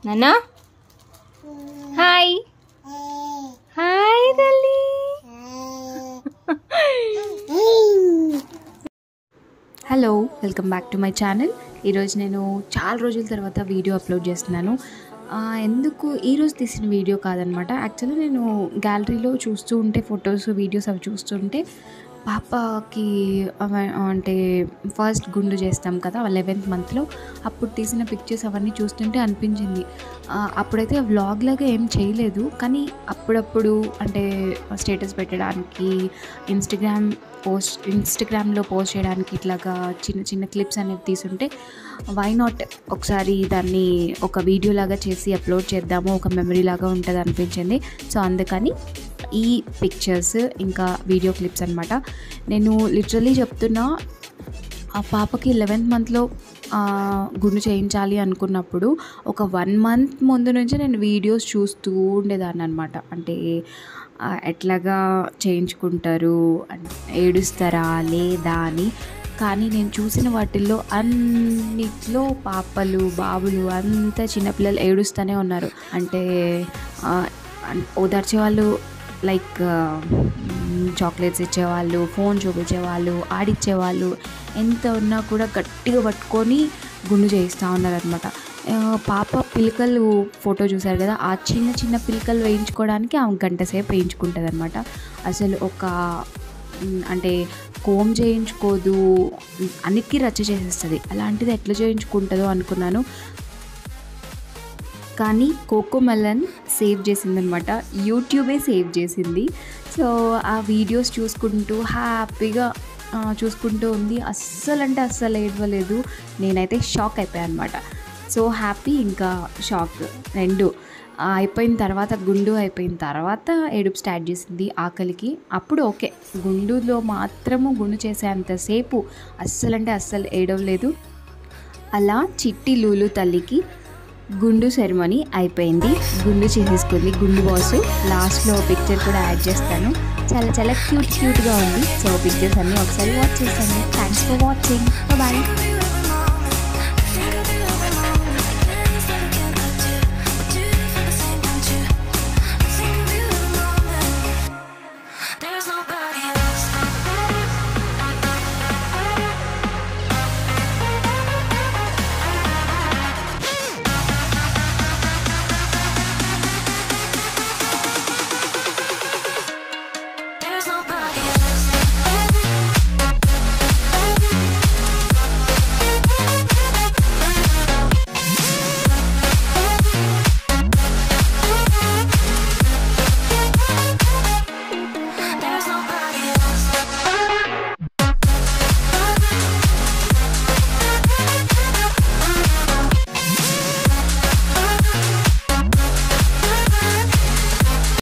నానా hi hi తల్లి hello welcome back to my channel ఈరోజు నేను చాలా రోజుల తర్వాత వీడియో అప్లోడ్ చేస్తున్నాను ఆ, ఎందుకు ఈరోజు తీసిన వీడియో కాదనమాట యాక్చువల్లీ నేను గ్యాలరీలో చూస్తూ ఉంటే ఫొటోస్ వీడియోస్ అవి చూస్తుంటే పాపకి అవ- అంటే ఫస్ట్ గుండు చేస్తాం కదా లెవెన్త్ మంత్లో అప్పుడు తీసిన పిక్చర్స్ అవన్నీ చూస్తుంటే అనిపించింది ఆ, అప్పుడైతే వ్లాగ్ లాగా ఏం చేయలేదు కానీ అప్పుడప్పుడు అంటే స్టేటస్ పెట్టడానికి ఇన్స్టాగ్రామ్ పోస్ట్ ఇన్స్టాగ్రామ్లో పోస్ట్ చేయడానికి ఇట్లాగా చిన్న చిన్న క్లిప్స్ అనేవి తీసుంటే వై నాట్ ఒకసారి దాన్ని ఒక వీడియో లాగా చేసి అప్లోడ్ చేద్దాము ఒక మెమరీ లాగా ఉంటుంది అనిపించింది సో అందుకని ఈ పిక్చర్స్ ఇంకా వీడియో క్లిప్స్ అనమాట నేను లిటరలీ చెప్తున్నా ఆ పాపకి లెవెన్త్ మంత్లో గుండు చేయించాలి అనుకున్నప్పుడు ఒక వన్ మంత్ ముందు నుంచి నేను వీడియోస్ చూస్తూ ఉండేదాన్ని అనమాట అంటే ఆ, ఎట్లాగా చేయించుకుంటారు అన్- ఏడుస్తారా లేదా అని కానీ నేను చూసిన వాటిల్లో అన్నిట్లో పాపలు బాబులు అంతా చిన్నపిల్లలు ఏడుస్తూనే ఉన్నారు అంటే ఆ, అన్- ఓదార్చే వాళ్ళు లైక్ చాక్లెట్స్ ఇచ్చేవాళ్ళు ఫోన్ చూపించేవాళ్ళు ఆడిచ్చేవాళ్ళు ఎంత ఉన్నా కూడా గట్టిగా పట్టుకొని గుండు చేయిస్తూ ఉన్నారనమాట పాప పిలకలు ఫోటో చూశారు కదా ఆ చిన్న చిన్న పిలకలు వేయించుకోవడానికి ఆమె గంట సేపు వేయించుకుంటుంది అనమాట అసలు ఒక మ్, అంటే కోమ్ చేయించుకోదు అన్నిటికీ రచ్చ చేసేస్తుంది అలాంటిది ఎట్లా చేయించుకుంటుందో అనుకున్నాను కానీ కోకో మెలన్ సేవ్ చేసిందనమాట యూట్యూబే సేవ్ చేసింది సో ఆ వీడియోస్ చూసుకుంటూ హ్యాపీగా ఆ, చూసుకుంటూ ఉంది అస్సలు అంటే అస్సలు ఏడవలేదు నేనైతే షాక్ అయిపోయాను అనమాట సో హ్యాపీ ఇంకా షాక్ రెండు ఆ, అయిపోయిన తర్వాత గుండు అయిపోయిన తర్వాత ఏడుపు స్టార్ట్ చేసింది ఆకలికి అప్పుడు ఓకే గుండులో మాత్రము గుండు చేసేంతసేపు అస్సలు అంటే అస్సలు ఏడవలేదు అలా చిట్టి లూలు తల్లికి గుండు సెరమనీ అయిపోయింది గుండు చేసేసుకుంది గుండు బాసు లాస్ట్లో పిక్చర్ కూడా యాడ్ చేస్తాను చాలా చాలా క్యూట్ క్యూట్గా ఉంది సో పిక్చర్స్ అన్నీ ఒకసారి వాచ్ చేస్తాను థ్యాంక్స్ ఫర్ వాచింగ్ బాయ్